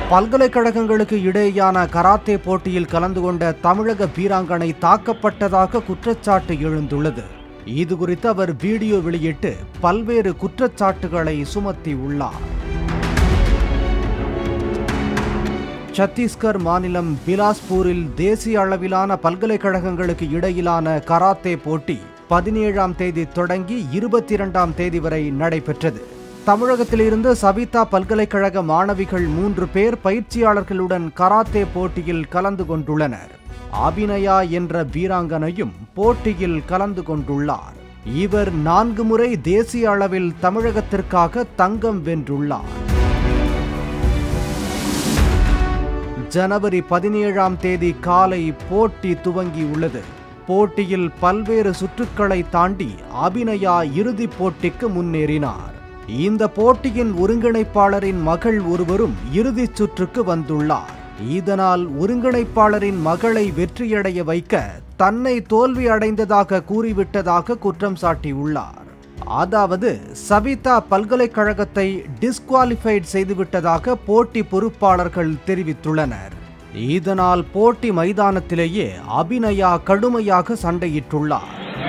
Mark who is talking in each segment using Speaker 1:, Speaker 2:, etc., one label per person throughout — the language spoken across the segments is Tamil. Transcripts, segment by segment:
Speaker 1: பல்கலைக்கழகங்களுக்கு இடையேயான கராத்தே போட்டியில் கலந்து கொண்ட தமிழக வீராங்கனை தாக்கப்பட்டதாக குற்றச்சாட்டு எழுந்துள்ளது இது குறித்து அவர் வீடியோ வெளியிட்டு பல்வேறு குற்றச்சாட்டுகளை சுமத்தியுள்ளார் சத்தீஸ்கர் மாநிலம் பிலாஸ்பூரில் தேசிய அளவிலான பல்கலைக்கழகங்களுக்கு இடையிலான கராத்தே போட்டி பதினேழாம் தேதி தொடங்கி இருபத்தி இரண்டாம் தேதி வரை நடைபெற்றது தமிழகத்திலிருந்து சவிதா பல்கலைக்கழக மாணவிகள் மூன்று பேர் பயிற்சியாளர்களுடன் கராத்தே போட்டியில் கலந்து கொண்டுள்ளனர் அபிநயா என்ற வீராங்கனையும் போட்டியில் கலந்து கொண்டுள்ளார் இவர் நான்கு முறை தேசிய அளவில் தமிழகத்திற்காக தங்கம் வென்றுள்ளார் ஜனவரி பதினேழாம் தேதி காலை போட்டி துவங்கியுள்ளது போட்டியில் பல்வேறு சுற்றுக்களை தாண்டி அபிநயா இறுதிப் போட்டிக்கு முன்னேறினார் இந்த போட்டியின் ஒருங்கிணைப்பாளரின் மகள் ஒருவரும் இறுதிச் சுற்றுக்கு வந்துள்ளார் இதனால் ஒருங்கிணைப்பாளரின் மகளை வெற்றியடைய வைக்க தன்னை தோல்வி அடைந்ததாக கூறிவிட்டதாக குற்றம் சாட்டியுள்ளார் அதாவது சவிதா பல்கலைக்கழகத்தை டிஸ்குவாலிஃபைட் செய்துவிட்டதாக போட்டி பொறுப்பாளர்கள் தெரிவித்துள்ளனர் இதனால் போட்டி மைதானத்திலேயே அபிநயா கடுமையாக சண்டையிட்டுள்ளார்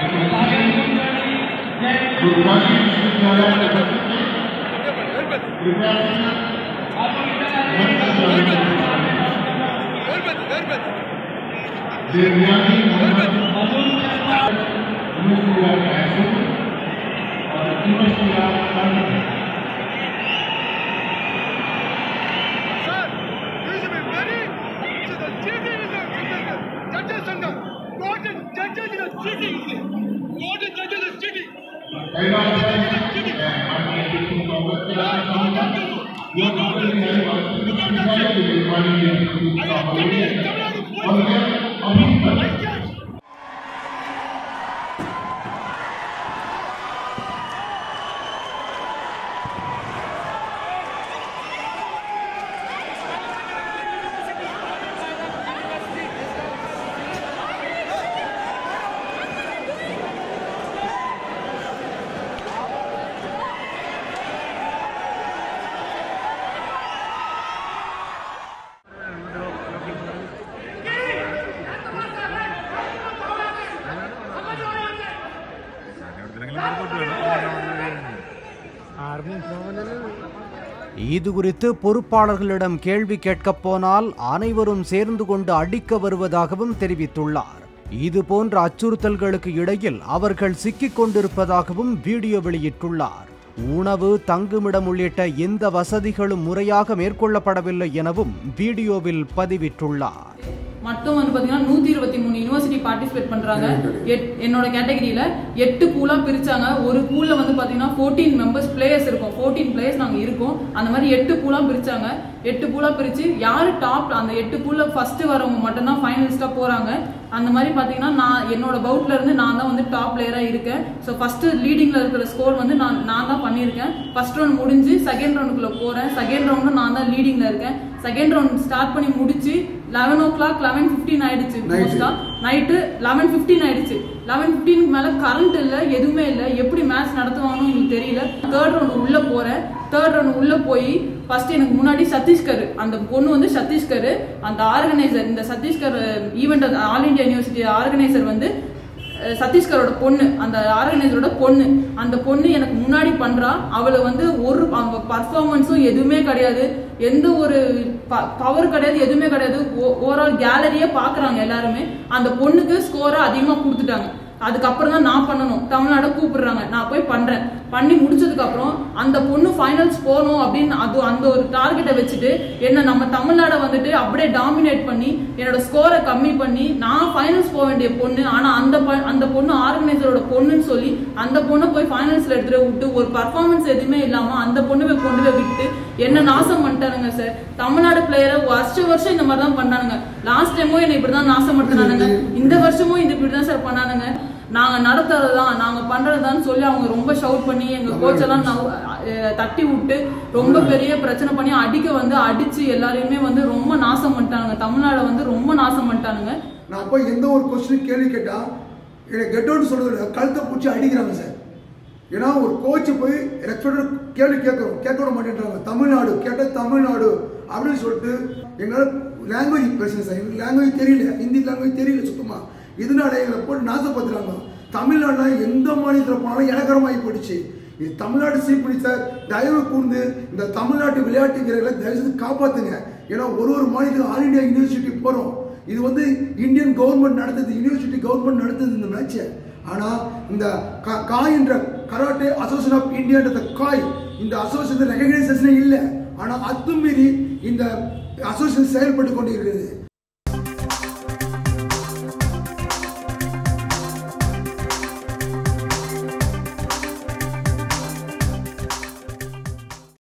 Speaker 2: Sir, you should be ready to the cheating is a judges sangam. What is judges is a cheating? What is judges is cheating?
Speaker 1: இது குறித்து பொறுப்பாளர்களிடம் கேள்வி கேட்கப் போனால் அனைவரும் சேர்ந்து கொண்டு அடிக்க வருவதாகவும் தெரிவித்துள்ளார் இது போன்ற அச்சுறுத்தல்களுக்கு இடையில் அவர்கள் சிக்கிக் கொண்டிருப்பதாகவும் வீடியோ வெளியிட்டுள்ளார் உணவு தங்குமிடம் உள்ளிட்ட எந்த வசதிகளும் முறையாக மேற்கொள்ளப்படவில்லை எனவும் வீடியோவில் பதிவிட்டுள்ளார்
Speaker 3: மொத்தம் வந்து பாத்தீங்கன்னா நூத்தி இருபத்தி மூணு யூனிவர்சிட்டி பார்ட்டிசிபேட் பண்றாங்க எட்- என்னோட கேட்டகரியில எட்டு பூலா பிரிச்சாங்க ஒரு பூல்ல வந்து பாத்தீங்கன்னா 14 மெம்பர்ஸ் பிளேயர்ஸ் இருக்கும் 14 பிளேயர்ஸ் நாங்க இருக்கோம் அந்த மாதிரி எட்டு பூலா பிரிச்சாங்க எட்டு பூலா பிரிச்சு யாரு டாப் அந்த எட்டு பூல்ல ஃபர்ஸ்ட் வரவங்க மட்டும் தான் ஃபைனலிஸ்டா போறாங்க அந்த மாதிரி பாத்தீங்கன்னா நான் என்னோட பவுட்ல இருந்து நான் தான் வந்து டாப் பிளேயரா இருக்கேன் ஸோ ஃபர்ஸ்ட் லீடிங்ல இருக்கிற ஸ்கோர் வந்து நான் நான் தான் பண்ணியிருக்கேன் ஃபர்ஸ்ட் ரவுண்ட் முடிஞ்சு செகண்ட் ரவுண்டுக்குள்ள போறேன் செகண்ட் ரவுண்டும் நான் தான் லீடிங்ல இருக்கேன் செகண்ட் ரவுண்ட் ஸ்டார்ட் பண்ணி முடிச்சு eleven o'clock eleven fifteen ஆயிடுச்சு மோஸ்டா நைட்டு லெவன் ஃபிஃப்டீன் ஆயிடுச்சு லெவன் ஃபிஃப்டீனுக்கு மேல கரண்ட் இல்ல எதுவுமே இல்ல எப்படி மேட்ச் நடத்துவாங்கன்னு எனக்கு தெரியல தேர்ட் ரவுண்ட் உள்ள போறேன் தேர்ட் ரவுண்ட் உள்ள போய் ஃபர்ஸ்ட் எனக்கு முன்னாடி சத்தீஸ்கர் அந்த பொண்ணு வந்து சத்தீஸ்கர் அந்த ஆர்கனைசர் இந்த Chhattisgarh event all India university organiser வந்து அஹ் சத்தீஸ்கரோட பொண்ணு அந்த ஆர்கனைசரோட பொண்ணு அந்த பொண்ணு எனக்கு முன்னாடி பண்றா அவளை வந்து ஒரு அவங்க பர்ஃபார்மன்ஸும் எதுவுமே கிடையாது எந்த ஒரு பவர் கிடையாது எதுவுமே கிடையாது ஓவரால் கேலரியே பாக்குறாங்க எல்லாருமே அந்த பொண்ணுக்கு ஸ்கோரை அதிகமா கொடுத்துட்டாங்க அதுக்கப்புறம் தான் நான் பண்ணணும் தமிழ்நாடு கூப்பிடுறாங்க நான் போய் பண்றேன் பண்ணி முடிச்சதுக்கு அப்புறம் அந்த பொண்ணு ஃபைனல்ஸ் போகணும் அப்படின்னு அது அந்த ஒரு டார்கெட்டை வச்சுட்டு என்ன நம்ம தமிழ்நாடை வந்துட்டு அப்படியே டாமினேட் பண்ணி என்னோட ஸ்கோரை கம்மி பண்ணி நான் ஃபைனல்ஸ் போக வேண்டிய பொண்ணு ஆனா அந்த ப- அந்த பொண்ணு ஆர்கனைசரோட பொண்ணுன்னு சொல்லி அந்த பொண்ணை போய் ஃபைனல்ஸ்ல எடுத்துட்டு விட்டு ஒரு பர்ஃபார்மன்ஸ் எதுவுமே இல்லாம அந்த பொண்ணு போய் கொண்டு போய் விட்டு என்ன நாசம் பண்ணிட்டானுங்க சார் தமிழ்நாடு பிளேயரை வருஷ வருஷம் இந்த மாதிரி தான் பண்ணானுங்க லாஸ்ட் டைமும் என்ன இப்படிதான் நாசம் பண்ணிட்டானுங்க இந்த வருஷமும் இது இப்படிதான் சார் பண்ணானுங்க நாங்க நடத்துறதுதான் நாங்க பண்றதுதான் சொல்லி அவங்க ரொம்ப ஷவுட் பண்ணி எங்க கோச் எல்லாம் நவ்- அஹ் தட்டி விட்டு ரொம்ப பெரிய பிரச்சனை பண்ணி அடிக்க வந்து அடிச்சு எல்லாரையுமே வந்து ரொம்ப நாசம் பண்ணிட்டானுங்க தமிழ்நாட வந்து ரொம்ப நாசம் பண்ணிட்டானுங்க
Speaker 4: நான் போய் எந்த ஒரு கொஸ்டின் கேள்வி கேட்டா என்னை கெட் அவுட் சொல்றது கழுத்தை பிடிச்சி அடிக்கிறாங்க சார் ஏன்னா ஒரு கோச் போய் ரெஸ்பெக்ட் கேள்வி கேட்கறோம் கேட்க விட மாட்டேன்றாங்க தமிழ்நாடு கேட்டால் தமிழ்நாடு அப்படின்னு சொல்லிட்டு எங்களால் லாங்குவேஜ் பிரச்சனை சார் எங்களுக்கு லாங்குவேஜ் தெரியல ஹிந்தி லாங்குவேஜ் தெரியல சுத்தமா இதனால எங்களை போட்டு நாசப்படுத்துறாங்க தமிழ்நாட்டில் எந்த மாநிலத்தில் போனாலும் இலக்கரமாகி போயிடுச்சு இது தமிழ்நாடு சீப்பிடி சார் தயவு கூர்ந்து இந்த தமிழ்நாட்டு விளையாட்டு வீரர்களை தயவு செய்து காப்பாத்துங்க ஏன்னா ஒரு ஒரு மாநிலத்துக்கு ஆல் இந்தியா யூனிவர்சிட்டி போகிறோம் இது வந்து இந்தியன் கவர்மெண்ட் நடத்துது யூனிவர்சிட்டி கவர்மெண்ட் நடத்துது இந்த மேட்சை ஆனா இந்த கா- காய் என்ற கராட்டே அசோசியேஷன் ஆஃப் இந்தியான்ற காய் இந்த அசோசியேஷன் ரெகனைசேஷனே இல்லை ஆனா அத்துமீறி இந்த அசோசியேஷன் செயல்பட்டு கொண்டிருக்கிறது